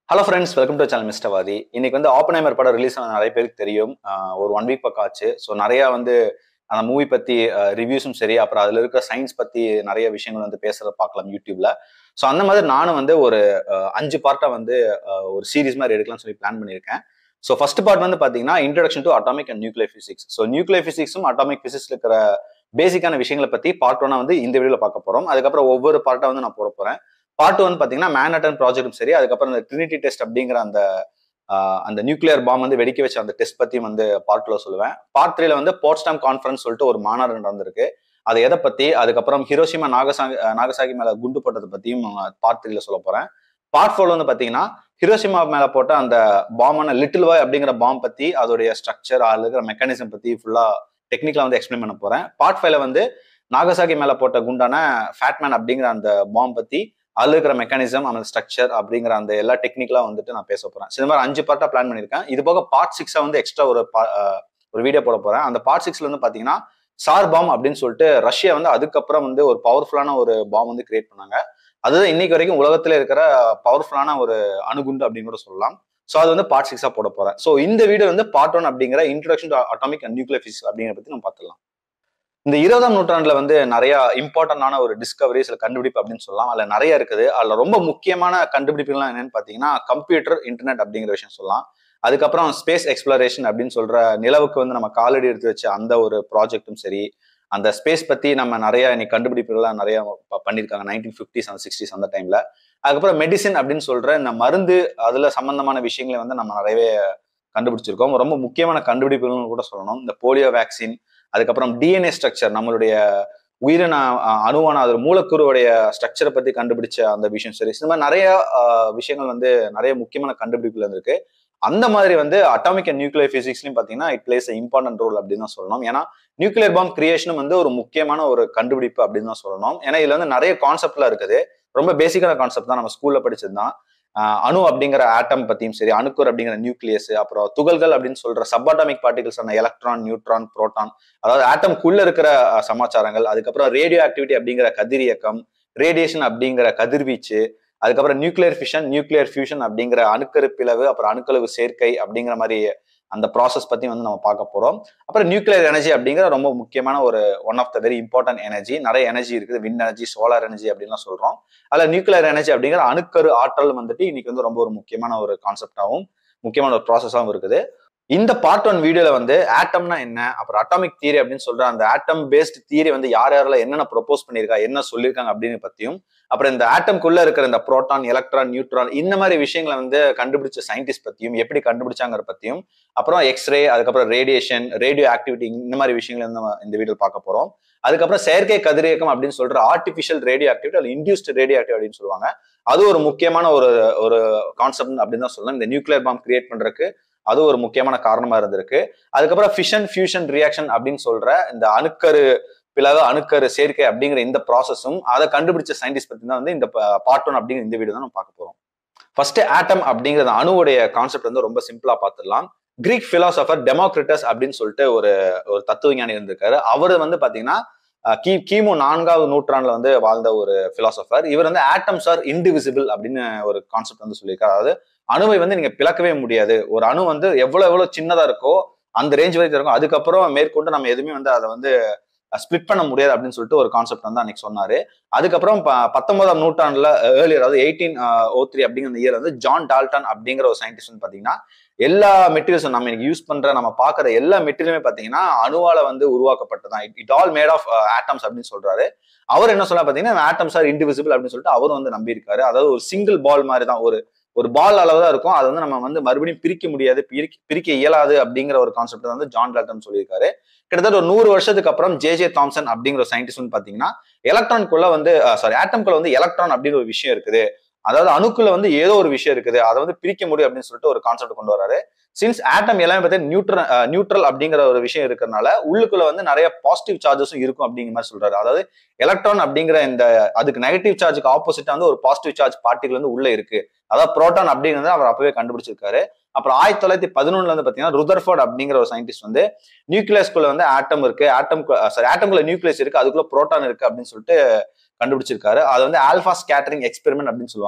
hello friends welcome to channel mister வாதி இன்னைக்கு வந்து ஆப்பனைமர் படம் ரிலீஸ் ஆன நிறைய பேருக்கு தெரியும் ஆஹ் ஒரு ஒன் வீக் பக்கம் ஆச்சு ஸோ நிறைய வந்து அந்த மூவி பத்தி ரிவ்யூஸும் சரி அப்புறம் அதுல இருக்க சயின்ஸ் பத்தி நிறைய விஷயங்கள் வந்து பேசுறத பார்க்கலாம் யூடியூப்ல ஸோ அந்த மாதிரி நானும் வந்து ஒரு ஆஹ் அஞ்சு பார்ட்டா வந்து ஆஹ் ஒரு சீரிஸ் மாதிரி எடுக்கலாம்னு சொல்லி பிளான் பண்ணியிருக்கேன் ஸோ ஃபர்ஸ்ட் பார்ட் வந்து பாத்தீங்கன்னா introduction to atomic and nuclear physics so nuclear பிசிக்ஸும் அட்டாமிக் பிசிக்ஸ்ல இருக்கிற பேசிக்கான விஷயங்களை பத்தி பார்ட் ஒன்னா வந்து இந்த வீடியோல பார்க்க போறோம் அதுக்கப்புறம் ஒவ்வொரு பார்ட்டா வந்து நான் போட போறேன் பார்ட் ஒன் பாத்தீங்கன்னா மேனட்டன் ப்ராஜெக்டும் சரி அதுக்கப்புறம் அந்த ட்ரினிட்டி டெஸ்ட் அப்படிங்கிற அந்த ஆஹ் அந்த நியூக்ளியர் பாம் வந்து வெடிக்க வச்ச அந்த டெஸ்ட் பத்தியும் வந்து பார்ட்ல சொல்லுவேன் பார்ட் த்ரீல வந்து போட்ஸ்டாம் கான்ஃபரன்ஸ் சொல்லிட்டு ஒரு மாநாடு நடந்திருக்கு அது எதை பத்தி அதுக்கப்புறம் ஹிரோஷிமா நாகசாகி நாகசாகி மேல குண்டு போட்டதை பத்தியும் பார்ட் த்ரீல சொல்ல போறேன் பார்ட் ஃபோர்ல வந்து பாத்தீங்கன்னா ஹிரோஷிமா மேல போட்ட அந்த பாமான லிட்டில் வாய் அப்படிங்கிற பாம் பத்தி அதோடைய ஸ்ட்ரக்சர் அதுல இருக்கிற மெக்கானிசம் பத்தி ஃபுல்லா டெக்னிக்கலா வந்து எக்ஸ்பிளைன் பண்ண போறேன் பார்ட் ஃபைவ்ல வந்து நாகசாகி மேல போட்ட குண்டான ஃபேட்மேன் அப்படிங்கிற அந்த பாம் பத்தி அதுல இருக்கிற மெக்கானிசம் அந்த ஸ்ட்ரக்சர் அப்படிங்கிற அந்த எல்லா டெக்னிக்கலா வந்துட்டு நான் பேச போறேன் So, இந்த மாதிரி அஞ்சு பார்ட்டா பிளான் பண்ணிருக்கேன் இது போக பார்ட் சிக்ஸா வந்து எக்ஸ்ட்ரா ஒரு pa- ஆஹ் ஒரு வீடியோ போட போறேன் அந்த பார்ட் சிக்ஸ்ல வந்து பாத்தீங்கன்னா சார் பாம் அப்படின்னு சொல்லிட்டு ரஷ்யா வந்து அதுக்கப்புறம் வந்து ஒரு பவர்ஃபுல்லான ஒரு பாம் வந்து கிரியேட் பண்ணாங்க அதுதான் இன்னைக்கு வரைக்கும் உலகத்துல இருக்கிற பவர்ஃபுல்லான ஒரு அணுகுண்டு அப்படின்னு கூட சொல்லலாம் ஸோ அது வந்து பார்ட் சிக்ஸா போட போறேன் ஸோ இந்த வீடியோ வந்து பார்ட் ஒன் அப்படிங்கிற introduction to atomic and nuclear physics அப்படிங்கிற பத்தி நம்ம பார்த்துலாம் இந்த இருபதாம் நூற்றாண்டுல வந்து நிறைய இம்பார்ட்டன்டான ஒரு டிஸ்கவரி சில கண்டுபிடிப்பு அப்படின்னு சொல்லலாம் அதுல நிறைய இருக்குது அதுல ரொம்ப முக்கியமான கண்டுபிடிப்புகள்லாம் என்னன்னு பாத்தீங்கன்னா கம்ப்யூட்டர் இன்டர்நெட் அப்படிங்கிற விஷயம் சொல்லலாம் அதுக்கப்புறம் ஸ்பேஸ் எக்ஸ்ப்ளரேஷன் அப்படின்னு சொல்ற நிலவுக்கு வந்து நம்ம காலடி எடுத்து வச்ச அந்த ஒரு ப்ராஜெக்ட்டும் சரி அந்த ஸ்பேஸ் பத்தி நம்ம நிறைய இன்னைக்கு கண்டுபிடிப்புகள்லாம் நிறைய ப- பண்ணியிருக்காங்க நைன்டீன் ஃபிஃப்டிஸ் அந்த சிக்ஸ்டிஸ் அந்த டைம்ல அதுக்கப்புறம் மெடிசின் அப்படின்னு சொல்ற இந்த மருந்து அதுல சம்பந்தமான விஷயங்களை வந்து நம்ம நிறையவே கண்டுபிடிச்சிருக்கோம் ரொம்ப முக்கியமான கண்டுபிடிப்புகள்னு கூட சொல்லணும் இந்த போலியோ வேக்சின் அதுக்கப்புறம் டிஎன்ஏ ஸ்ட்ரக்சர் நம்மளுடைய உயிரின அஹ், அணுவான அது மூலக்கூறுடைய ஸ்ட்ரக்சரை பத்தி கண்டுபிடிச்ச அந்த விஷயம் சரி இந்த மாதிரி நிறைய அஹ், விஷயங்கள் வந்து நிறைய முக்கியமான கண்டுபிடிப்புகள் இருக்கு அந்த மாதிரி வந்து அட்டாமிக் அண்ட் நியூக்ளியர் பிசிக்ஸ்லயும் பாத்தீங்கன்னா இட் பிளேஸ் இம்பார்ட்டன்ட் ரோல் அப்படின்னு தான் சொல்லணும் ஏன்னா நியூக்ளியர் பாம் கிரியேஷனும் வந்து ஒரு முக்கியமான ஒரு கண்டுபிடிப்பு அப்படின்னு தான் சொல்லணும் ஏன்னா இதுல வந்து நிறைய கான்செப்ட்லாம் இருக்குது ரொம்ப பேசிக்கான கான்செப்ட் தான் நம்ம ஸ்கூல்ல படிச்சது தான் ஆஹ் அணு அப்படிங்கிற ஆட்டம் பத்தியும் சரி அணுக்கூர் அப்படிங்கிற நியூக்ளியஸ் அப்புறம் துகள்கள் அப்படின்னு சொல்ற சப்பாட்டமிக் பார்ட்டிகல்ஸ் அந்த எலக்ட்ரான் நியூட்ரான் புரோட்டான் அதாவது ஆட்டம்குள்ள இருக்கிற அஹ், சமாச்சாரங்கள் அதுக்கப்புறம் ரேடியோ ஆக்டிவிட்டி அப்படிங்கிற கதிரியக்கம் ரேடியேஷன் அப்படிங்கிற கதிர்வீச்சு அதுக்கப்புறம் நியூக்ளியர் ஃபிஷன் நியூக்ளியர் ஃபியூஷன் அப்படிங்கிற அணுக்கரு பிளவு அப்புறம் அணுக்களவு சேர்க்கை அப்படிங்கிற மாதிரி அந்த ப்ராசஸ் பத்தி வந்து நம்ம பார்க்க போறோம் அப்புறம் நியூக்ளியர் எனர்ஜி அப்படிங்கிற ரொம்ப முக்கியமான ஒரு one of the very important energy நிறைய எனர்ஜி இருக்குது விண்ட் எனர்ஜி சோலார் எனர்ஜி அப்படின்லாம் சொல்றோம் அதுல நியூக்ளியர் எனர்ஜி அப்படிங்கிற அணுக்கரு ஆற்றல் வந்துட்டு இன்னைக்கு வந்து ரொம்ப ஒரு முக்கியமான ஒரு கான்செப்டாகவும் முக்கியமான ஒரு ப்ராசஸாகவும் இருக்குது இந்த பார்ட் ஒன் வீடியோல வந்து ஆட்டம்னா என்ன அப்புறம் அட்டாமிக் தியரி அப்படின்னு சொல்ற அந்த ஆட்டம் பேஸ்ட் தியரி வந்து யார் யாரெல்லாம் என்னென்ன ப்ரொபோஸ் பண்ணியிருக்கா என்ன சொல்லியிருக்காங்க அப்படின்னு பத்தியும் அப்புறம் இந்த ஆட்டம்குள்ள இருக்கிற இந்த புரோட்டான் எலக்ட்ரான் நியூட்ரான் இந்த மாதிரி விஷயங்களை வந்து கண்டுபிடிச்ச சயின்டிஸ்ட் பத்தியும் எப்படி கண்டுபிடிச்சாங்கிற பத்தியும் அப்புறம் எக்ஸ்ரே அதுக்கப்புறம் ரேடியேஷன் ரேடியோ ஆக்டிவிட்டி இந்த மாதிரி விஷயங்களை வந்து நம்ம இந்த வீடியோ பார்க்க போறோம் அதுக்கப்புறம் செயற்கை கதிரியக்கம் அப்படின்னு சொல்ற ஆர்டிஃபிஷியல் ரேடியோ ஆக்டிவிட்டி அல்லது இன்டியூஸ்ட் ரேடியோ ஆக்டிவிட்டி அப்படின்னு சொல்லுவாங்க அது ஒரு முக்கியமான ஒரு ஒரு கான்செப்ட் அப்படின்னு தான் சொல்லலாம் இந்த நியூக்ளியர் பாம் கிரியேட் பண்றதுக்கு அது ஒரு முக்கியமான காரணமா இருந்திருக்கு அதுக்கப்புறம் ஃபிஷன் ஃபியூஷன் ரியாக்ஷன் அப்படின்னு சொல்ற இந்த அணுக்கரு பிளவு அணுக்கரு சேர்க்கை அப்படிங்கிற இந்த ப்ராசஸும் அதை கண்டுபிடிச்ச சயின்டிஸ்ட் பத்தி தான் வந்து இந்த பார்ட் ஒன் அப்படிங்கிற இந்த வீடியோ தான் நம்ம பார்க்க போறோம் ஃபர்ஸ்ட் ஆட்டம் அப்படிங்கிற அணுவுடைய கான்செப்ட் வந்து ரொம்ப சிம்பிளா பார்த்துடலாம் கிரீக் பிலாசபர் டெமோக்ரிட்டஸ் அப்படின்னு சொல்லிட்டு ஒரு ஒரு தத்துவஞானி இருந்திருக்காரு அவர் வந்து பாத்தீங்கன்னா அஹ், கி கிமு நான்காவது நூற்றாண்டுல வந்து வாழ்ந்த ஒரு பிலாசபர் இவர் வந்து ஆட்டம்ஸ் ஆர் இன்டிவிசிபிள் அப்படின்னு ஒரு கான்செப்ட் வந்து சொல்லியிருக்காரு அதாவது அணுவை வந்து நீங்க பிளக்கவே முடியாது ஒரு அணு வந்து எவ்வளவு எவ்வளவு சின்னதா இருக்கோ அந்த ரேஞ்ச் வரைக்கும் இருக்கும் அதுக்கப்புறம் மேற்கொண்டு நம்ம எதுவுமே வந்து அதை வந்து ஸ்பிளிட் பண்ண முடியாது அப்படின்னு சொல்லிட்டு ஒரு கான்செப்ட் வந்து அன்னைக்கு சொன்னாரு அதுக்கப்புறம் ப- பத்தொன்பதாம் நூற்றாண்டுல ஏர்லியர் அதாவது எயிட்டீன் ஓ த்ரீ அப்படிங்கிற இயர் வந்து ஜான் டால்டன் அப்படிங்கிற ஒரு சயின்டிஸ்ட் வந்து பாத்தீங்கன்னா எல்லா மெட்டீரியல்ஸும் நம்ம இன்னைக்கு யூஸ் பண்ற நம்ம பாக்குற எல்லா மெட்டீரியலுமே பாத்தீங்கன்னா அணுவால வந்து உருவாக்கப்பட்டதான் it all made of atoms அப்படின்னு சொல்றாரு அவர் என்ன சொல்ல பாத்தீங்கன்னா ஆட்டம்ஸ் ஆர் இண்டிவிசிபிள் அப்படின்னு சொல்லிட்டு அவரும் வந்து நம்பியிருக்காரு அதாவது ஒரு சிங்கிள் பால் மாதிரி தான் ஒரு ஒரு பால் அளவு தான் இருக்கும் அதை வந்து நம்ம வந்து மறுபடியும் பிரிக்க முடியாது பிரிக்க பிரிக்க இயலாது அப்படிங்கிற ஒரு கான்செப்ட் வந்து ஜான் டால்டன் சொல்லியிருக்காரு கிட்டத்தட்ட ஒரு நூறு வருஷத்துக்கு அப்புறம் ஜே ஜே தாம்சன் அப்படிங்கிற ஒரு சயின்டிஸ்ட் வந்து பாத்தீங்கன்னா எலக்ட்ரான்குள்ள வந்து சாரி ஆட்டம்குள்ள வந்து எலக்ட்ரான் அப்படின்னு ஒரு விஷயம் இருக்குது அதாவது அணுக்குள்ள வந்து ஏதோ ஒரு விஷயம் இருக்குது அதை வந்து பிரிக்க முடியும் அப்படின்னு சொல்லிட்டு ஒரு கான்செப்ட் கொண்டு வராரு சின்ஸ் ஆட்டம் எல்லாமே பார்த்தீங்கன்னா நியூட்ரல் நியூட்ரல் அப்படிங்கிற ஒரு விஷயம் இருக்கிறனால உள்ளுக்குள்ள வந்து நிறைய பாசிட்டிவ் சார்ஜஸும் இருக்கும் அப்படிங்கிற மாதிரி சொல்றாரு அதாவது எலக்ட்ரான் அப்படிங்கிற இந்த அதுக்கு நெகட்டிவ் சார்ஜுக்கு ஆப்போசிட்டா வந்து ஒரு பாசிட்டிவ் சார்ஜ் பார்ட்டிகள் வந்து உள்ள இருக்கு அதாவது புரோட்டான் அப்படிங்கிறத அவர் அப்பவே கண்டுபிடிச்சிருக்காரு அப்புறம் ஆயிரத்தி தொள்ளாயிரத்தி பதினொன்னுல வந்து பாத்தீங்கன்னா ருதர்ஃபோர்ட் அப்படிங்கிற ஒரு சயின்டிஸ்ட் வந்து நியூக்ளியஸ்குள்ள வந்து ஆட்டம் இருக்கு ஆட்டம் சாரி ஆட்டம்குள்ள நியூக்ளியஸ் இருக்கு அதுக்குள்ள புரோட்டான் இருக்கு அப்படின்னு சொல்லிட்டு கண்டுபிடிச்சிருக்காரு அது வந்து ஆல்பா ஸ்கேட்டரிங் எக்ஸ்பெரிமெண்ட் அப்படின்னு சொல்லுவாங்க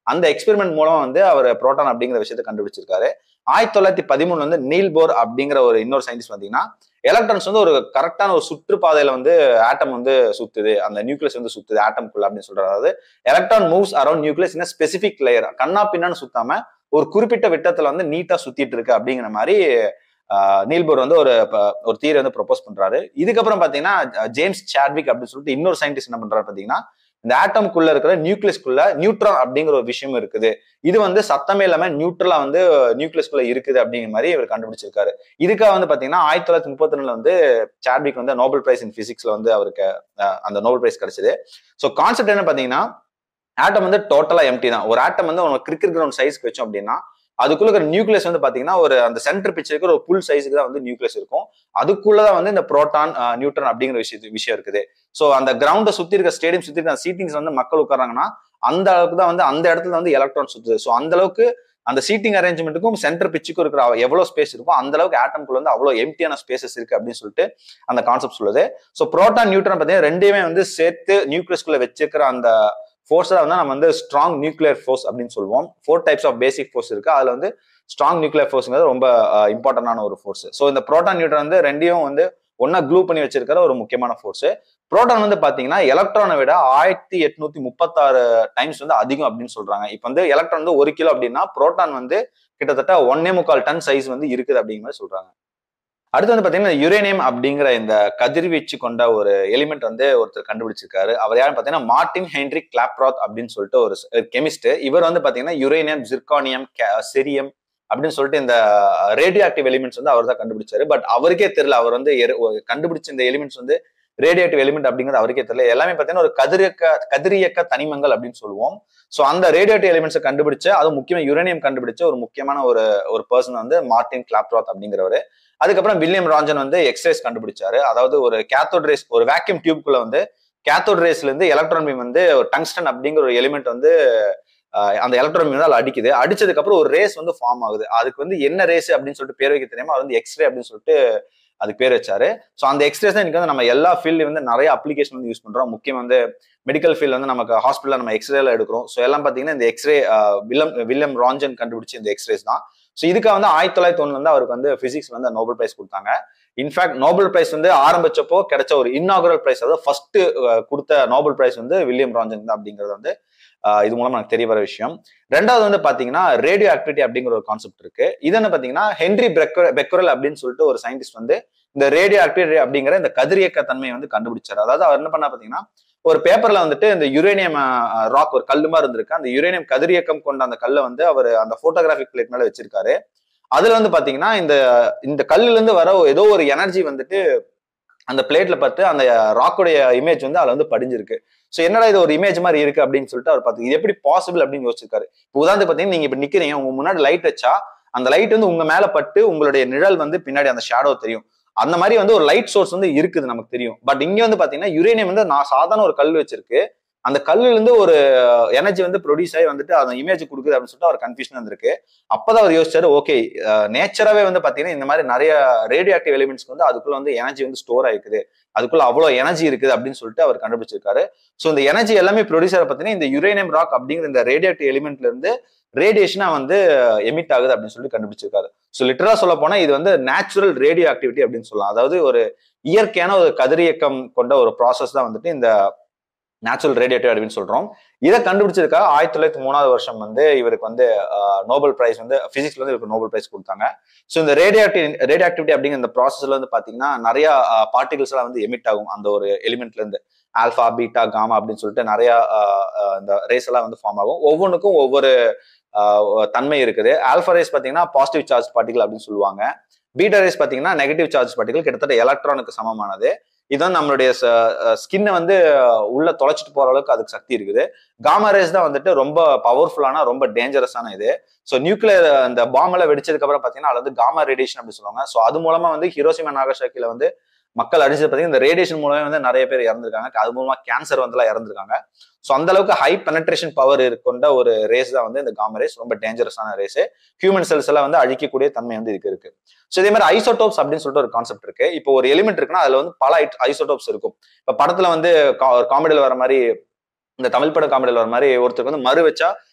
அந்த எக்ஸ்பெரிமெண்ட் மூலமா வந்து அவர் புரோட்டான் அப்படிங்கிற விஷயத்தை கண்டுபிடிச்சிருக்காரு ஆயிரத்தி தொள்ளாயிரத்தி பதிமூணு வந்து நீல் போர் அப்படிங்கிற ஒரு இன்னொரு சயின்டிஸ்ட் பார்த்தீங்கன்னா எலக்ட்ரான்ஸ் வந்து ஒரு கரெக்டான ஒரு சுற்றுப்பாதையில வந்து ஆட்டம் வந்து சுத்துது அந்த நியூக்ளியஸ் வந்து சுத்துது ஆட்டம்குள்ள அப்படின்னு சொல்றாரு அதாவது electron moves around nucleus in specific layer கண்ணா பின்னான்னு சுத்தாம ஒரு குறிப்பிட்ட விட்டத்துல வந்து நீட்டா சுத்திட்டு இருக்கு அப்படிங்கிற மாதிரி நீல்போர் வந்து ஒரு ஒரு தியரி வந்து ப்ரொபோஸ் பண்றாரு இதுக்கப்புறம் பாத்தீங்கன்னா ஜேம்ஸ் சாட்விக் அப்படின்னு சொல்லிட்டு இன்னொரு சயின்டிஸ்ட் என்ன பண்றாரு பாத்தீங்கன்னா இந்த ஆட்டம்குள்ள இருக்கிற நியூக்ளியஸ்குள்ள நியூட்ரான் அப்படிங்கிற ஒரு விஷயம் இருக்குது இது வந்து சத்தமே இல்லாம நியூட்ரலா வந்து நியூக்ளியஸ்குள்ள இருக்குது அப்படிங்கிற மாதிரி இவர் கண்டுபிடிச்சிருக்காரு இதுக்காக வந்து பாத்தீங்கன்னா ஆயிரத்தி தொள்ளாயிரத்தி முப்பத்தி ரெண்டுல வந்து சாட்விக் வந்து நோபல் பிரைஸ் இன் பிசிக்ஸ்ல வந்து அவருக்கு அந்த நோபல் பிரைஸ் கிடைச்சது ஸோ கான்செப்ட் என்ன பாத்தீங்கன்னா ஆட்டம் வந்து டோட்டலா எம்டி தான் ஒரு ஆட்டம் வந்து உனக்கு கிரிக்கெட் கிரவுண்ட் சைஸ்க்கு வச்சோம் அப்படின்னா அதுக்குள்ள இருக்கிற நியூக்ளியஸ் வந்து பாத்தீங்கன்னா ஒரு அந்த சென்டர் பிச் இருக்கிற ஒரு புல் சைஸுக்கு தான் வந்து நியூக்ளியஸ் இருக்கும் அதுக்குள்ளதான் வந்து இந்த புரோட்டான் நியூட்ரன் அப்படிங்கிற விஷயம் விஷயம் இருக்குது ஸோ அந்த கிரவுண்டை சுத்தி இருக்க ஸ்டேடியம் சுத்தி இருக்க சீட்டிங்ஸ் வந்து மக்கள் உட்காராங்கன்னா அந்த அளவுக்கு தான் வந்து அந்த இடத்துல வந்து எலக்ட்ரான் சுத்துது ஸோ அந்த அளவுக்கு அந்த சீட்டிங் அரேஞ்ச்மெண்ட்டுக்கும் சென்டர் பிச்சுக்கும் இருக்கிற எவ்வளவு ஸ்பேஸ் இருக்கும் அந்த அளவுக்கு ஆட்டம்குள்ள வந்து அவ்வளவு எம்டியான ஸ்பேசஸ் இருக்கு அப்படின்னு சொல்லிட்டு அந்த கான்செப்ட் சொல்லுது ஸோ புரோட்டான் நியூட்ரன் பார்த்தீங்கன்னா ரெண்டையுமே வந்து சேர்த்து நியூக்ளியஸ்குள்ள வச்சிருக்கிற அந்த ஃபோர்ஸை வந்து நம்ம வந்து ஸ்ட்ராங் நியூக்ளியர் ஃபோர்ஸ் அப்படின்னு சொல்லுவோம் four types of basic force இருக்கு அதுல வந்து ஸ்ட்ராங் நியூக்ளியர் ஃபோர்ஸ்ங்கிறது ரொம்ப இம்பார்ட்டன்டான ஒரு ஃபோர்ஸ் ஸோ இந்த புரோட்டான் நியூட்ரன் வந்து ரெண்டையும் வந்து ஒன்னா க்ளூ பண்ணி வச்சிருக்கிற ஒரு முக்கியமான ஃபோர்ஸ் புரோட்டான் வந்து பாத்தீங்கன்னா எலக்ட்ரானை விட ஆயிரத்தி எட்நூத்தி முப்பத்தாறு டைம்ஸ் வந்து அதிகம் அப்படின்னு சொல்றாங்க இப்போ வந்து எலக்ட்ரான் வந்து ஒரு கிலோ அப்படின்னா புரோட்டான் வந்து கிட்டத்தட்ட ஒன்னே முக்கால் டன் சைஸ் வந்து இருக்குது அப்படிங்கிற மாதிரி சொல்றாங்க அடுத்து வந்து பாத்தீங்கன்னா யுரேனியம் அப்படிங்கிற இந்த கதிர்வீச்சு கொண்ட ஒரு எலிமெண்ட் வந்து ஒருத்தர் கண்டுபிடிச்சிருக்காரு அவர் யாரும் பாத்தீங்கன்னா மார்டின் ஹென்ரி கிளாப்ராத் அப்படின்னு சொல்லிட்டு ஒரு கெமிஸ்ட் இவர் வந்து பாத்தீங்கன்னா யுரேனியம் ஜிர்கானியம் செரியம் அப்படின்னு சொல்லிட்டு இந்த ரேடியோ ஆக்டிவ் எலிமெண்ட்ஸ் வந்து அவர் தான் கண்டுபிடிச்சாரு பட் அவருக்கே தெரியல அவர் வந்து கண்டுபிடிச்ச இந்த எலிமெண்ட்ஸ் வந்து ரேடியோ ஆக்டிவ் எலிமெண்ட் அப்படிங்கிறது அவருக்கே தெரியல எல்லாமே பார்த்தீங்கன்னா ஒரு கதிரியக்க கதிரியக்க தனிமங்கள் அப்படின்னு சொல்லுவோம் ஸோ அந்த ரேடியோ ஆக்டிவ் எலிமெண்ட்ஸை கண்டுபிடிச்ச அது முக்கியமாக யுரேனியம் கண்டுபிடிச்ச ஒரு முக்கியமான ஒரு ஒரு பர்சன் வந்து மார்டின் கிளாப்ராத் அப்படிங்கிறவர் அதுக்கப்புறம் வில்லியம் ராஞ்சன் வந்து எக்ஸ்ரேஸ் கண்டுபிடிச்சாரு அதாவது ஒரு கேத்தோட் ரேஸ் ஒரு வேக்யூம் டியூப்குள்ள வந்து கேத்தோட் ரேஸ்ல இருந்து எலக்ட்ரான் பீம் வந்து டங்ஸ்டன் அப்படிங்கிற ஒரு எலிமெண்ட் வந்து அந்த எலக்ட்ரான் பீம் வந்து அடிக்குது அடிச்சதுக்கு அப்புறம் ஒரு ரேஸ் வந்து ஃபார்ம் ஆகுது அதுக்கு வந்து என்ன ரேஸ் அப்படின்னு சொல்லிட்டு பேர் வைக்க தெரியாம அது வந்து எக்ஸ்ரே அப்படின்னு சொல்லிட்டு அதுக்கு பேர் வச்சாரு ஸோ அந்த எக்ஸ்ரேஸ் தான் இன்னைக்கு வந்து நம்ம எல்லா ஃபீல்டு வந்து நிறைய அப்ளிகேஷன் வந்து யூஸ் பண்றோம் முக்கியம் வந்து மெடிக்கல் ஃபீல்டு வந்து நமக்கு ஹாஸ்பிட்டல் நம்ம எக்ஸ்ரேல எடுக்கிறோம் ஸோ எல்லாம் பார்த்தீங்கன்னா இந்த எக்ஸ்ரே வில்லம் வில்லியம் ராஞ்சன் கண்டுபிடிச்ச இந்த எக்ஸ்ரேஸ் தான் ஸோ இதுக்காக வந்து ஆயிரத்தி தொள்ளாயிரத்தி ஒண்ணுல வந்து அவருக்கு வந்து பிசிக்ஸ் வந்து நோபல் பிரைஸ் கொடுத்தாங்க இன்ஃபேக்ட் நோபல் பிரைஸ் வந்து ஆரம்பிச்சப்போ கிடைச்ச ஒரு இன்னாகுரல் பிரைஸ் அதாவது ஃபர்ஸ்ட் கொடுத்த நோபல் பிரைஸ் வந்து வில்லியம் ராஞ்சன் தான் அப்படிங்கிறது வந்து இது மூலமா எனக்கு தெரிய வர விஷயம் ரெண்டாவது வந்து பாத்தீங்கன்னா ரேடியோ ஆக்டிவிட்டி அப்படிங்கிற ஒரு கான்செப்ட் இருக்கு இது என்ன பாத்தீங்கன்னா ஹென்ரி பெக்குரல் அப்படின்னு சொல்லிட்டு ஒரு சயின்டிஸ்ட் வந்து இந்த ரேடியோ ஆக்டிவிட்டி அப்படிங்கிற இந்த கதிரியக்க தன்மையை வந்து கண்டுபிடிச்சாரு அதாவது அவர் என்ன பண்ணா பாத்தீங்கன்னா ஒரு பேப்பர்ல வந்துட்டு இந்த யுரேனியம் ராக் ஒரு கல்லு மாதிரி இருந்திருக்கு அந்த யுரேனியம் கதிரியக்கம் கொண்ட அந்த கல்லை வந்து அவர் அந்த போட்டோகிராஃபிக் பிளேட் மேல வச்சிருக்காரு அதுல வந்து பாத்தீங்கன்னா இந்த இந்த கல்லுல இருந்து வர ஏதோ ஒரு எனர்ஜி வந்துட்டு அந்த பிளேட்ல பார்த்து அந்த ராக்குடைய இமேஜ் வந்து அதுல வந்து படிஞ்சிருக்கு ஸோ என்னடா இது ஒரு இமேஜ் மாதிரி இருக்கு அப்படின்னு சொல்லிட்டு அவர் பார்த்து இது எப்படி பாசிபிள் அப்படின்னு யோசிச்சிருக்காரு இப்போ உதாரணத்துக்கு பார்த்தீங்கன்னா நீங்க இப்ப நிக்கிறீங்க உங்க முன்னாடி லைட் வச்சா அந்த லைட் வந்து உங்க மேல பட்டு உங்களுடைய நிழல் வந்து பின்னாடி அந்த ஷேடோ தெரியும் அந்த மாதிரி வந்து ஒரு லைட் சோர்ஸ் வந்து இருக்குது நமக்கு தெரியும் பட் இங்க வந்து பாத்தீங்கன்னா யுரேனியம் வந்து நான் சாதாரண ஒரு கல் வச்சிருக்கு அந்த கல்லுல இருந்து ஒரு எனர்ஜி வந்து ப்ரொடியூஸ் ஆகி வந்துட்டு அந்த இமேஜ் கொடுக்குது அப்படின்னு சொல்லிட்டு அவர் கன்ஃபியூஷன் வந்திருக்கு அப்பதான் அவர் யோசிச்சாரு ஓகே நேச்சராகவே வந்து பாத்தீங்கன்னா இந்த மாதிரி நிறைய ரேடியோ ஆக்டிவ் எலிமெண்ட்ஸ்க்கு வந்து அதுக்குள்ள வந்து எனர்ஜி வந்து ஸ்டோர் ஆயிக்குது அதுக்குள்ள அவ்வளவு எனர்ஜி இருக்குது அப்படின்னு சொல்லிட்டு அவர் கண்டுபிடிச்சிருக்காரு ஸோ இந்த எனர்ஜி எல்லாமே ப்ரொடியூஸ் ஆக பார்த்தீங்கன்னா இந்த யுரேனியம் ராக் அப்படிங்கிற இந்த ரேடியோ ஆக்டிவ் எலிமெண்ட்ல இருந்து ரேடியேஷனா வந்து எமிட் ஆகுது அப்படின்னு சொல்லி கண்டுபிடிச்சிருக்காரு ஸோ லிட்டரா சொல்ல போனா இது வந்து நேச்சுரல் ரேடியோ ஆக்டிவிட்டி அப்படின்னு சொல்லலாம் அதாவது ஒரு இயற்கையான ஒரு கதிரியக்கம் கொண்ட ஒரு ப்ராசஸ் தான் வந்துட்டு இந்த நேச்சுரல் ரேடியேட்டிவ் அப்படின்னு சொல்றோம் இதை கண்டுபிடிச்சதுக்காக ஆயிரத்தி தொள்ளாயிரத்தி மூணாவது வருஷம் வந்து இவருக்கு வந்து நோபல் பிரைஸ் வந்து பிசிக்ஸ்ல வந்து இவருக்கு நோபல் பிரைஸ் கொடுத்தாங்க ஸோ இந்த ரேடியாக்டிவ் ரேடியோ ஆக்டிவிட்டி அப்படிங்கிற இந்த ப்ராசஸ்ல வந்து பாத்தீங்கன்னா நிறைய பார்ட்டிகல்ஸ் எல்லாம் வந்து எமிட் ஆகும் அந்த ஒரு எலிமெண்ட்ல இருந்து ஆல்பா பீட்டா காமா அப்படின்னு சொல்லிட்டு நிறைய இந்த ரேஸ் எல்லாம் வந்து ஃபார்ம் ஆகும் ஒவ்வொன்றுக்கும் ஒவ்வொரு தன்மை இருக்குது ஆல்பா ரேஸ் பாத்தீங்கன்னா பாசிட்டிவ் சார்ஜ் பார்ட்டிகல் அப்படின்னு சொல்லுவாங்க பீட்டா ரேஸ் பாத்தீங்கன்னா நெகட்டிவ் சார்ஜ் பார்ட்டிகல் கிட்டத்தட்ட எலக்ட்ரானுக்கு சமமானது இதுதான் நம்மளுடைய ஸ்கின்னை வந்து உள்ள தொலைச்சிட்டு போற அளவுக்கு அதுக்கு சக்தி இருக்குது காமா ரேஸ் தான் வந்துட்டு ரொம்ப பவர்ஃபுல்லான ரொம்ப டேஞ்சரஸான இது ஸோ நியூக்ளியர் அந்த பாம்பெல்லாம் வெடிச்சதுக்கு அப்புறம் பாத்தீங்கன்னா அது வந்து காமா ரேடியேஷன் அப்படி சொல்லுவாங்க ஸோ அது மூலமா வந்து ஹிரோசிமா நாகசாக்கில வந்து மக்கள் அடிச்சது பார்த்தீங்கன்னா இந்த ரேடியேஷன் மூலமே வந்து நிறைய பேர் இறந்துருக்காங்க அது மூலமா கேன்சர் வந்து இறந்துருக்காங்க ஸோ அந்த அளவுக்கு ஹை பெனட்ரேஷன் பவர் கொண்ட ஒரு ரேஸ் தான் வந்து இந்த காம ரேஸ் ரொம்ப டேஞ்சரஸான ரேஸ் ஹியூமன் செல்ஸ் எல்லாம் வந்து அழிக்கக்கூடிய தன்மை வந்து இதுக்கு இருக்கு ஸோ இதே மாதிரி ஐசோடோப்ஸ் அப்படின்னு சொல்லிட்டு ஒரு கான்செப்ட் இருக்கு இப்போ ஒரு எலிமெண்ட் இருக்குன்னா அதுல வந்து பல ஐசோடோப்ஸ் இருக்கும் இப்போ படத்துல வந்து காமெடியில் வர மாதிரி இந்த தமிழ் பட காமெடியில் வர மாதிரி ஒருத்தருக்கு வந்து மறு வச்சா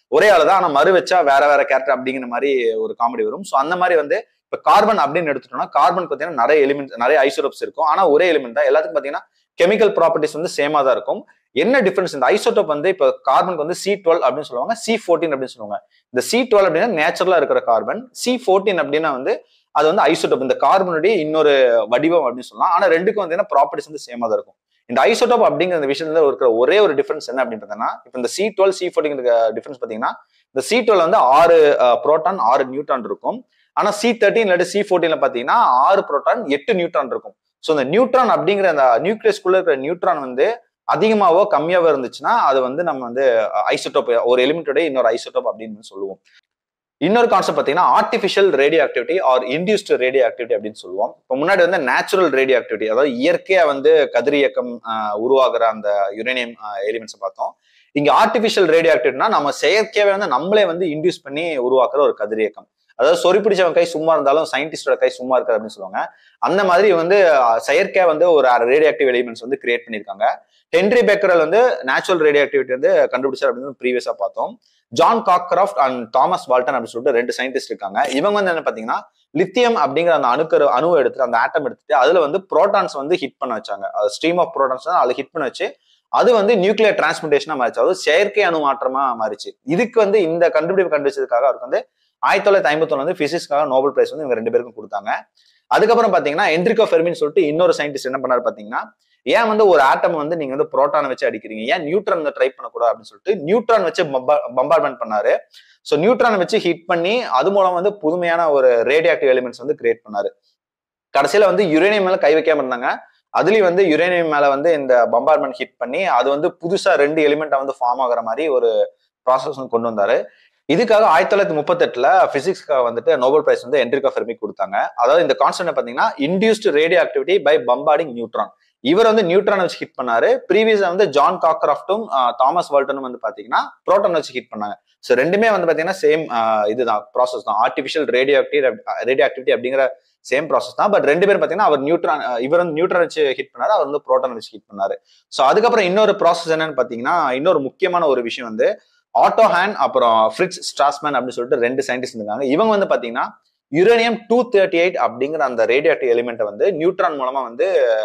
ஒரே ஆளு தான் ஆனா மறு வச்சா வேற வேற கேரக்டர் அப்படிங்கிற மாதிரி ஒரு காமெடி வரும் ஸோ அந்த மாதிரி வந்து இப்ப கார்பன் அப்படின்னு எடுத்துட்டோம்னா கார்பன் பார்த்தீங்கன்னா நிறைய எலிமெண்ட் நிறைய ஐசோடோப்ஸ் இருக்கும் ஆனா ஒரே எலிமெண்ட் தான் எல்லாத்துக்கும் பார்த்தீங்கன்னா கெமிக்கல் ப்ராப்பர்ட்டிஸ் வந்து சேமா தான் இருக்கும் என்ன டிஃபரன்ஸ் இந்த ஐசோடோப் வந்து இப்போ கார்பனுக்கு வந்து சி டுவெல் அப்படின்னு சொல்லுவாங்க சி ஃபோர்டீன் அப்படின்னு சொல்லுவாங்க இந்த சி டுவெல் அப்படின்னா நேச்சுரலா இருக்கிற கார்பன் சி ஃபோர்டீன் அப்படின்னா வந்து அது வந்து ஐசோடோப் இந்த கார்பனுடைய இன்னொரு வடிவம் அப்படின்னு சொல்லலாம் ஆனா ரெண்டுக்கும் வந்து ப்ராப்பர்ட்டிஸ் வந்து சேமா தான் இருக்கும் இந்த ஐசோடோப் அப்படிங்கிற இந்த விஷயத்துல இருக்கிற ஒரே ஒரு டிஃபரன்ஸ் என்ன அப்படின்னு பார்த்தீங்கன்னா இப்போ இந்த C twelve C fourteen difference பார்த்தீங்கன்னா இந்த சி டுவெல் வந்து ஆறு புரோட்டான் ஆறு நியூட்ரான் இருக்கும் ஆனா சி தேர்ட்டின் இல்லாட்டி சி ஃபோர்டீன்ல பாத்தீங்கன்னா ஆறு புரோட்டான் எட்டு நியூட்ரான் இருக்கும் ஸோ இந்த நியூட்ரான் அப்படிங்கிற அந்த நியூக்ளியஸ்குள்ள இருக்கிற நியூட்ரான் வந்து அதிகமாவோ கம்மியாவோ இருந்துச்சுன்னா அது வந்து நம்ம வந்து ஐசோடோப் ஒரு எலிமெண்டோட இன்னொரு ஐசோடோப் அப்படின்னு சொல்லுவோம் இன்னொரு கான்செப்ட் பார்த்தீங்கன்னா artificial radioactivity or induced radio radioactivity அப்படின்னு சொல்லுவோம் இப்போ முன்னாடி வந்து நேச்சுரல் ரேடியோ ஆக்டிவிட்டி அதாவது இயற்கையா வந்து கதிரியக்கம் உருவாகிற அந்த யுரேனியம் எலிமெண்ட்ஸை பார்த்தோம் இங்க ஆர்டிஃபிஷியல் ரேடியோ ஆக்டிவிட்டினா நம்ம செயற்கையாவே வந்து நம்மளே வந்து இன்டியூஸ் பண்ணி உருவாக்குற ஒரு கதிரியக்கம் அதாவது சொறி பிடிச்சவன் கை சும்மா இருந்தாலும் சயின்டிஸ்டோட கை சும்மா இருக்காது அப்படின்னு சொல்லுவாங்க அந்த மாதிரி வந்து செயற்கையா வந்து ஒரு ரேடியோ ஆக்டிவ் எலிமெண்ட்ஸ் வந்து கிரியேட் பண்ணியிருக்காங்க ஹென்ரி பேக்கரல் வந்து நேச்சுரல் ரேடியோ ஆக்டிவிட்டி வந்து கண்டுபிடிச்சார் அப்படின்னு ப்ரீவியஸா பார்த்தோம் John Cockcroft and Thomas Walton அப்படின்னு சொல்லிட்டு ரெண்டு சயின்டிஸ்ட் இருக்காங்க இவங்க வந்து என்ன பாத்தீங்கன்னா லித்தியம் அப்படிங்கிற அந்த அணுக்கரு அணுவை எடுத்துட்டு அந்த ஆட்டம் எடுத்துட்டு அதுல வந்து புரோட்டான்ஸ் வந்து ஹிட் பண்ண வச்சாங்க ஸ்ட்ரீம் ஆஃப் புரோட்டான்ஸ் அதுல ஹிட் பண்ண வச்சு அது வந்து நியூக்ளியர் டிரான்ஸ்மிட்டேஷனா மாறிச்சு அதாவது செயற்கை அணு மாற்றமா மாறிச்சு இதுக்கு வந்து இந்த கண்டுபிடிப்பு கண்டுபிடிச்சதுக்காக அவருக்கு வந்து ஆயிரத்தி தொள்ளாயிரத்தி ஐம்பத்தி வந்து பிசிக்ஸ்க்காக நோபல் பிரைஸ் வந்து இவங்க ரெண்டு பேருக்கும் கொடுத்தாங்க அதுக்கப்புறம் பாத்தீங்கன்னா என்ட்ரிகோ ஃபெர்மின் சொல்லிட்டு இன்னொரு சயின்டிஸ்ட் என்ன பண்ணாரு பாத்தீங்கன்னா ஏன் வந்து ஒரு ஆட்டம் வந்து நீங்க வந்து புரோட்டானை வச்சு அடிக்கிறீங்க ஏன் நியூட்ரான் ட்ரை பண்ணக்கூடாது அப்படின்னு சொல்லிட்டு நியூட்ரான் வச்சு பம்பார்மெண்ட் பண்ணாரு ஸோ நியூட்ரான் வச்சு ஹிட் பண்ணி அது மூலம் வந்து புதுமையான ஒரு ரேடியோ ஆக்டிவ் எலிமெண்ட்ஸ் வந்து கிரியேட் பண்ணாரு கடைசியில வந்து யுரேனியம் மேல கை வைக்காம இருந்தாங்க அதுலயும் வந்து யுரேனியம் மேல வந்து இந்த பம்பார்மெண்ட் ஹிட் பண்ணி அது வந்து புதுசா ரெண்டு எலிமெண்டா வந்து ஃபார்ம் ஆகுற மாதிரி ஒரு ப்ராசஸ் வந்து கொண்டு வந்தாரு இதுக்காக ஆயிரத்தி தொள்ளாயிரத்தி முப்பத்தெட்டுல பிசிக்ஸ்க்காக வந்துட்டு நோபல் பிரைஸ் வந்து என்ட்ரிகா ஃபெர்மி கொடுத்தாங்க அதாவது இந்த கான்செப்ட் பாத்தீங்கன்னா induced radio activity by bombarding neutron இவர் வந்து நியூட்ரான் வச்சு ஹிட் பண்ணாரு ப்ரீவியஸா வந்து ஜான் காக்ராஃப்டும் தாமஸ் வால்டனும் வந்து பாத்தீங்கன்னா புரோட்டான் வச்சு ஹிட் பண்ணாங்க ஸோ ரெண்டுமே வந்து பாத்தீங்கன்னா சேம் இதுதான் ப்ராசஸ் தான் artificial radio active radio activity அப்படிங்கிற சேம் ப்ராசஸ் தான் பட் ரெண்டு பேரும் பாத்தீங்கன்னா அவர் நியூட்ரான் இவர் வந்து நியூட்ரான் வச்சு ஹிட் பண்ணாரு அவர் வந்து புரோட்டான் வச்சு ஹிட் பண்ணாரு ஸோ அதுக்கப்புறம் இன்னொரு ப்ராசஸ் என்னன்னு பாத்தீங்கன்னா இன்னொரு முக்கியமான ஒரு விஷயம் வந்து ஆட்டோ ஹேண்ட் அப்புறம் ஃப்ரிட்ஸ் ஸ்ட்ராஸ்மேன் அப்படின்னு சொல்லிட்டு ரெண்டு சயின்டிஸ்ட் இருக்காங்க இவங்க வந்து பாத்தீங்கன்னா யுரேனியம் டூ தேர்ட்டி எயிட் அப்படிங்கிற அந்த ரேடியோ ஆக்டிவ் எலிமெண்ட்டை வந்து நியூட்ரான் மூலமா வந்து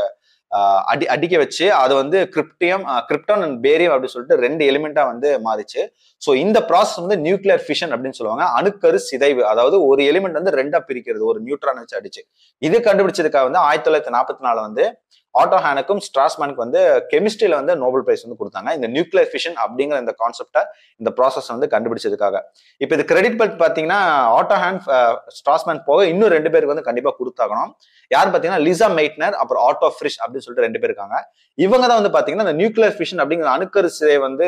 அடி அடிக்க வச்சு அது வந்து கிரிப்டியம் கிரிப்டான் அண்ட் பேரியம் அப்படின்னு சொல்லிட்டு ரெண்டு எலிமெண்டா வந்து மாறிச்சு ஸோ இந்த ப்ராசஸ் வந்து நியூக்ளியர் ஃபிஷன் அப்படின்னு சொல்லுவாங்க அணுக்கரு சிதைவு அதாவது ஒரு எலிமெண்ட் வந்து ரெண்டா பிரிக்கிறது ஒரு நியூட்ரான் வச்சு அடிச்சு இது கண்டுபிடிச்சதுக்காக வந்து ஆயிரத்தி தொள்ளாயிரத்தி நாற்பத்தி நாலு வந்து ஆட்டோ ஹேனுக்கும் ஸ்ட்ராஸ்மேனுக்கு வந்து கெமிஸ்ட்ரியில வந்து நோபல் பிரைஸ் வந்து கொடுத்தாங்க இந்த நியூக்ளியர் ஃபிஷன் அப்படிங்கிற இந்த கான்செப்டை இந்த ப்ராசஸ் வந்து கண்டுபிடிச்சதுக்காக இப்போ இது கிரெடிட் பட் பார்த்தீங்கன்னா ஆட்டோ ஹேண்ட் ஸ்ட்ராஸ்மேன் போக இன்னும் ரெண்டு பேருக்கு வந்து கண்டிப்பா கொடுத்தாகணும் யார் பார்த்தீங்கன்னா லிசா மெய்ட்னர் அப்புறம் ஆட்டோ ஃப்ரிஷ் அப்படின்னு சொல்லிட்டு ரெண்டு பேர் இருக்காங்க இவங்க தான் வந்து பார்த்தீங்கன்னா இந்த நியூக்ளியர் ஃபிஷன் அப்படிங்கிற அணுக்கரு சிலை வந்து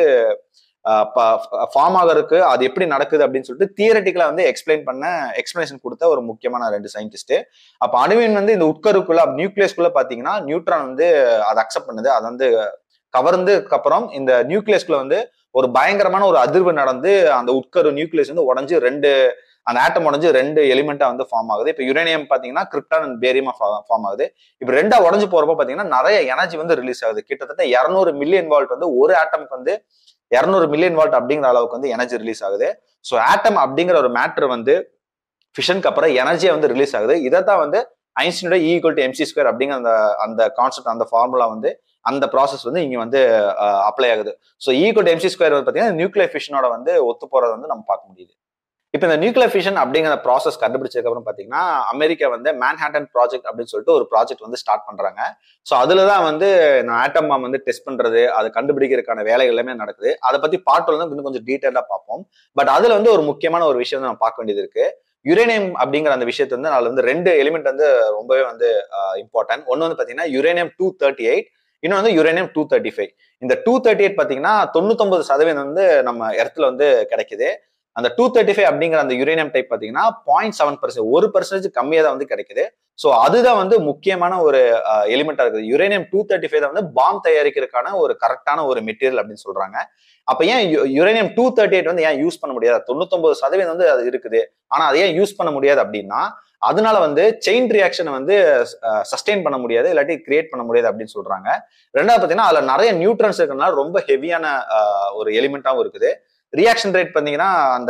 ஃபார்ம் ஆகிறதுக்கு அது எப்படி நடக்குது அப்படின்னு சொல்லிட்டு தியரட்டிக்கலா வந்து எக்ஸ்பிளைன் பண்ண எக்ஸ்பிளனேஷன் கொடுத்த ஒரு முக்கியமான ரெண்டு சயின்டிஸ்ட் அப்ப அணுவின் வந்து இந்த உட்கருக்குள்ள நியூக்ளியஸ்குள்ள பாத்தீங்கன்னா நியூட்ரான் வந்து அதை அக்செப்ட் பண்ணுது அது வந்து கவர்ந்ததுக்கு அப்புறம் இந்த நியூக்ளியஸ்குள்ள வந்து ஒரு பயங்கரமான ஒரு அதிர்வு நடந்து அந்த உட்கரு நியூக்ளியஸ் வந்து உடஞ்சு ரெண்டு அந்த ஆட்டம் உடஞ்சு ரெண்டு எலிமெண்டா வந்து ஃபார்ம் ஆகுது இப்போ யுரேனியம் பாத்தீங்கன்னா கிரிப்டான் அண்ட் பேரியமா ஃபார்ம் ஆகுது இப்போ ரெண்டா உடஞ்சு போறப்ப பாத்தீங்கன்னா நிறைய எனர்ஜி வந்து ரிலீஸ் ஆகுது கிட்டத்தட்ட இரநூறு மில்லியன் வால்ட் வந்து ஒரு ஆட்டமுக்கு வந்து இரநூறு மில்லியன் வால்ட் அப்படிங்கிற அளவுக்கு வந்து எனர்ஜி ரிலீஸ் ஆகுது ஸோ ஆட்டம் அப்படிங்கிற ஒரு மேட்ரு வந்து ஃபிஷனுக்கு அப்புறம் எனர்ஜியா வந்து ரிலீஸ் ஆகுது இதை தான் வந்து ஐன்ஸ்டீனோட ஈக்குவல் டு எம்சி ஸ்கொயர் அப்படிங்கிற அந்த அந்த கான்செப்ட் அந்த ஃபார்முலா வந்து அந்த ப்ராசஸ் வந்து இங்க வந்து அப்ளை ஆகுது so equal to MC square வந்து பார்த்தீங்கன்னா நியூக்ளியர் ஃபிஷனோட வந்து ஒத்து போறதை வந்து நம்ம பார்க்க முடியுது இப்போ இந்த நியூக்ளியர் ஃபிஷன் அப்படிங்கிற ப்ராசஸ் கண்டுபிடிச்சதுக்கு அப்புறம் பார்த்தீங்கன்னா அமெரிக்கா வந்து மேன்ஹேட்டன் ப்ராஜெக்ட் அப்படின்னு சொல்லிட்டு ஒரு ப்ராஜெக்ட் வந்து ஸ்டார்ட் பண்றாங்க ஸோ அதுல தான் வந்து ஆட்டம் பாம் வந்து டெஸ்ட் பண்றது அதை கண்டுபிடிக்கிறதுக்கான வேலைகள் எல்லாமே நடக்குது அதை பத்தி பாட்டு வந்து இன்னும் கொஞ்சம் டீட்டெயிலாக பார்ப்போம் பட் அதுல வந்து ஒரு முக்கியமான ஒரு விஷயம் நம்ம பார்க்க வேண்டியது இருக்கு யுரேனியம் அப்படிங்கிற அந்த விஷயத்த வந்து அதுல வந்து ரெண்டு எலிமெண்ட் வந்து ரொம்பவே வந்து இம்பார்ட்டன்ட் ஒன்று வந்து பார்த்தீங்கன்னா யுரேனியம் டூ தேர்ட்டி எயிட் இன்னும் வந்து யுரேனியம் டூ தேர்ட்டி ஃபைவ் இந்த டூ தேர்ட்டி எயிட் பார்த்தீங்கன்னா தொண்ணூத்தொன்பது சதவீதம் வந்து நம்ம இடத்துல வந்து கிடைக்குது அந்த டூ தேர்ட்டி ஃபைவ் அப்படிங்கிற அந்த யுரேனியம் டைப் பார்த்தீங்கன்னா பாயிண்ட் செவன் பர்சன்ட் ஒரு பர்சன்டேஜ் கம்மியாக தான் வந்து கிடைக்குது ஸோ அதுதான் வந்து முக்கியமான ஒரு எலிமெண்டா இருக்குது யுரேனியம் டூ தேர்ட்டி ஃபைவ் தான் வந்து பாம் தயாரிக்கிறதுக்கான ஒரு கரெக்டான ஒரு மெட்டீரியல் அப்படின்னு சொல்றாங்க அப்ப ஏன் யுரேனியம் டூ தேர்ட்டி எயிட் வந்து ஏன் யூஸ் பண்ண முடியாது தொண்ணூத்தொன்பது சதவீதம் வந்து அது இருக்குது ஆனா அதை ஏன் யூஸ் பண்ண முடியாது அப்படின்னா அதனால வந்து செயின் ரியாக்ஷனை வந்து சஸ்டெயின் பண்ண முடியாது இல்லாட்டி கிரியேட் பண்ண முடியாது அப்படின்னு சொல்றாங்க ரெண்டாவது பார்த்தீங்கன்னா அதுல நிறைய நியூட்ரன்ஸ் இருக்கிறதுனால ரொம்ப ஹெவியான ஒரு எலிமெண்டாவும் இருக்குது ரியாக்ஷன் ரேட் பார்த்தீங்கன்னா அந்த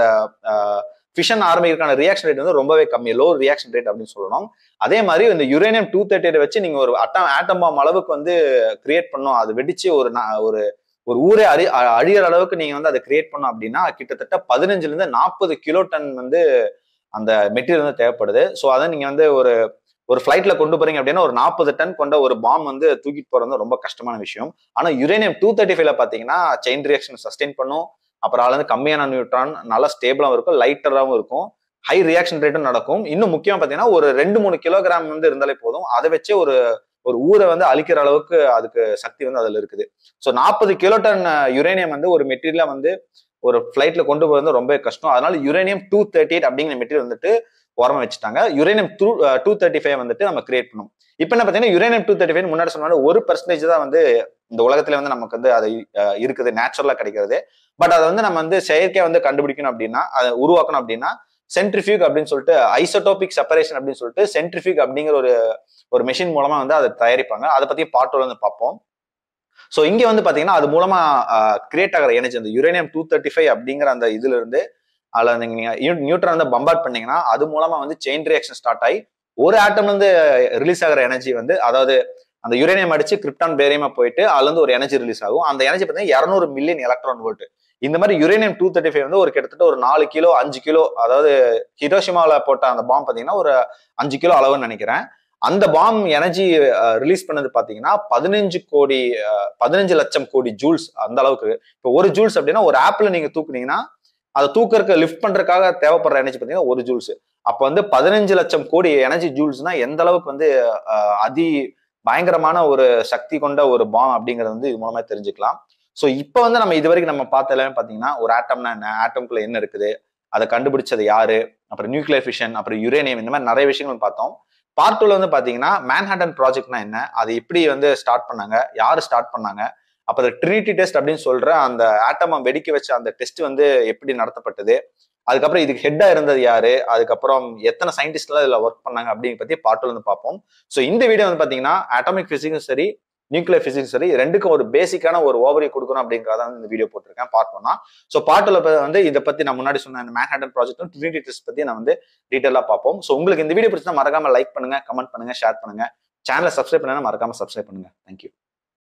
ஃபிஷன் ஆரம்பிக்கிறதுக்கான ரியாக்ஷன் ரேட் வந்து ரொம்பவே கம்மி லோ ரியாக்ஷன் ரேட் அப்படின்னு சொல்லணும் அதே மாதிரி இந்த யுரேனியம் டூ தேர்ட்டி வச்சு நீங்க ஒரு அட்டம் ஆட்டம் பாம் அளவுக்கு வந்து கிரியேட் பண்ணும் அது வெடிச்சு ஒரு நா- ஒரு ஒரு ஊரே அழி அ- அழியிற அளவுக்கு நீங்க வந்து அதை கிரியேட் பண்ணோம் அப்படின்னா கிட்டத்தட்ட பதினஞ்சுல இருந்து நாற்பது கிலோ டன் வந்து அந்த மெட்டீரியல் வந்து தேவைப்படுது ஸோ அதை நீங்க வந்து ஒரு ஒரு ஃபிளைட்ல கொண்டு போறீங்க அப்படின்னா ஒரு நாற்பது டன் கொண்ட ஒரு பாம் வந்து தூக்கிட்டு போறது வந்து ரொம்ப கஷ்டமான விஷயம் ஆனா யுரேனியம் டூ தேர்ட்டி ஃபைவ்ல பாத்தீங்கன்னா செயின் ரியாக்ஷன் சஸ்டெயின் பண்ணும் அப்புறம் அதுல இருந்து கம்மியான நியூட்ரான் நல்லா ஸ்டேபிளாகவும் இருக்கும் லைட்டராகவும் இருக்கும் ஹை ரியாக்ஷன் ரேட்டும் நடக்கும் இன்னும் முக்கியமா பாத்தீங்கன்னா ஒரு ரெண்டு மூணு கிலோகிராம் வந்து இருந்தாலே போதும் அதை வச்சே ஒரு ஒரு ஊரை வந்து அழிக்கிற அளவுக்கு அதுக்கு சக்தி வந்து அதுல இருக்குது ஸோ நாற்பது கிலோ டன் யுரேனியம் வந்து ஒரு மெட்டீரியலா வந்து ஒரு ஃபிளைட்ல கொண்டு போகிறது ரொம்ப கஷ்டம் அதனால யுரேனியம் டூ தேர்ட்டி எயிட் அப்படிங்கிற மெட்டீரியல் வந்துட்டு உரமா வச்சுட்டாங்க uranium two two thirty five வந்துட்டு நம்ம கிரியேட் பண்ணும் இப்போ என்ன பார்த்தீங்கன்னா யுரேனியம் டூ தேர்ட்டி ஃபைவ் முன்னாடி சொன்ன ஒரு பர்சன்டேஜ் தான் வந்து இந்த உலகத்துல வந்து நமக்கு வந்து அது அஹ், இருக்குது நேச்சுரலா கிடைக்கிறது பட் அதை வந்து நம்ம வந்து செயற்கையா வந்து கண்டுபிடிக்கணும் அப்படின்னா அதை உருவாக்கணும் அப்படின்னா சென்ட்ரிஃபியூக் அப்படின்னு சொல்லிட்டு ஐசோடோபிக் செப்பரேஷன் அப்படின்னு சொல்லிட்டு சென்ட்ரிஃபியூக் அப்படிங்கிற ஒரு ஒரு மெஷின் மூலமா வந்து அதை தயாரிப்பாங்க அதை பத்தி பாட்டோட வந்து பார்ப்போம் ஸோ இங்க வந்து பாத்தீங்கன்னா அது மூலமா கிரியேட் ஆகிற எனர்ஜி அந்த யுரேனியம் டூ தேர்ட்டி ஃபைவ் அப்படிங்கிற அந்த இதுல இருந்து அதுல நீங்க நியூட்ரன் வந்து பம்பார்ட் பண்ணீங்கன்னா அது மூலமா வந்து செயின் ரியாக்ஷன் ஸ்டார்ட் ஆகி ஒரு ஆட்டம்ல இருந்து ரிலீஸ் ஆகிற எனர்ஜி வந்து அதாவது அந்த யுரேனியம் அடிச்சு கிரிப்டான் பேரியமா போயிட்டு அதுல இருந்து ஒரு எனர்ஜி ரிலீஸ் ஆகும் அந்த எனர்ஜி பார்த்தீங்கன்னா இரநூறு மில்லியன் எலக்ட்ரான் வோல்ட் இந்த மாதிரி யுரேனியம் டூ தேர்ட்டி ஃபைவ் வந்து ஒரு கிட்டத்தட்ட ஒரு நாலு கிலோ அஞ்சு கிலோ அதாவது ஹிரோஷிமாவில் போட்ட அந்த பாம் பார்த்தீங்கன்னா ஒரு அஞ்சு கிலோ அளவுன்னு நினைக்கிறேன் அந்த பாம் எனர்ஜி ரிலீஸ் பண்ணது பாத்தீங்கன்னா பதினஞ்சு கோடி அஹ், பதினஞ்சு லட்சம் கோடி ஜூல்ஸ் அந்த அளவுக்கு இப்போ ஒரு ஜூல்ஸ் அப்படின்னா ஒரு ஆப்பிள் நீங்க தூக்குனீங்கன்னா அதை தூக்கறதுக்கு லிஃப்ட் பண்றதுக்காக தேவைப்படுற எனர்ஜி பார்த்தீங்கன்னா ஒரு ஜூல்ஸ் அப்போ வந்து பதினஞ்சு லட்சம் கோடி எனர்ஜி ஜூல்ஸ்னா எந்த அளவுக்கு வந்து அஹ், அதி பயங்கரமான ஒரு சக்தி கொண்ட ஒரு பாம் அப்படிங்கறது வந்து இது மூலமா தெரிஞ்சுக்கலாம் ஸோ இப்போ வந்து நம்ம இது வரைக்கும் நம்ம பார்த்த எல்லாமே பார்த்தீங்கன்னா ஒரு ஆட்டம்னா என்ன ஆட்டம்குள்ள என்ன இருக்குது அதை கண்டுபிடிச்சது யாரு அப்புறம் நியூக்ளியர் ஃபிஷன் அப்புறம் யுரேனியம் இந்த மாதிரி நிறைய விஷயங்கள் பார்த்தோம் பார்ட் டூல வந்து பாத்தீங்கன்னா மேன்ஹாட்டன் ப்ராஜெக்ட்னா என்ன அது எப்படி வந்து ஸ்டார்ட் பண்ணாங்க யாரு ஸ்டார்ட் பண்ணாங்க அப்புறம் ட்ரினிட்டி டெஸ்ட் அப்படின்னு சொல்ற அந்த ஆட்டமை வெடிக்க வச்ச அந்த டெஸ்ட் வந்து எப்படி நடத்தப்பட்டது அதுக்கப்புறம் இதுக்கு ஹெட்டா இருந்தது யாரு அதுக்கப்புறம் எத்தனை சயின்டிஸ்ட்லாம் இதுல ஒர்க் பண்ணாங்க அப்படிங்க பத்தி பார்ட் வந்து பார்ப்போம் ஸோ இந்த வீடியோ வந்து பாத்தீங்கன்னா அட்டாமிக் பிசிக்ஸும் சரி நியூக்ளியர் பிசிக்ஸ் சரி ரெண்டுக்கும் ஒரு பேசிக்கான ஒரு ஓவரி கொடுக்கணும் அப்படிங்கிறத வந்து இந்த வீடியோ போட்டிருக்கேன் பார்ட் ஒன்னா ஸோ பார்ட்டில் வந்து இதை பத்தி நான் முன்னாடி சொன்ன இந்த மேன்ஹாட்டன் ப்ராஜெக்ட்டும் ட்ரினிட்டி டெஸ்ட் பத்தி நான் வந்து டீட்டெயிலாக பார்ப்போம் ஸோ உங்களுக்கு இந்த வீடியோ பிடிச்சா மறக்காம லைக் பண்ணுங்க கமெண்ட் பண்ணுங்க ஷேர் பண்ணுங்க சேனலை சப்ஸ்கிரைப் பண்ணுங்க மறக்காம சப்ஸ்கிரைப் பண்ணுங்க தேங்க்யூ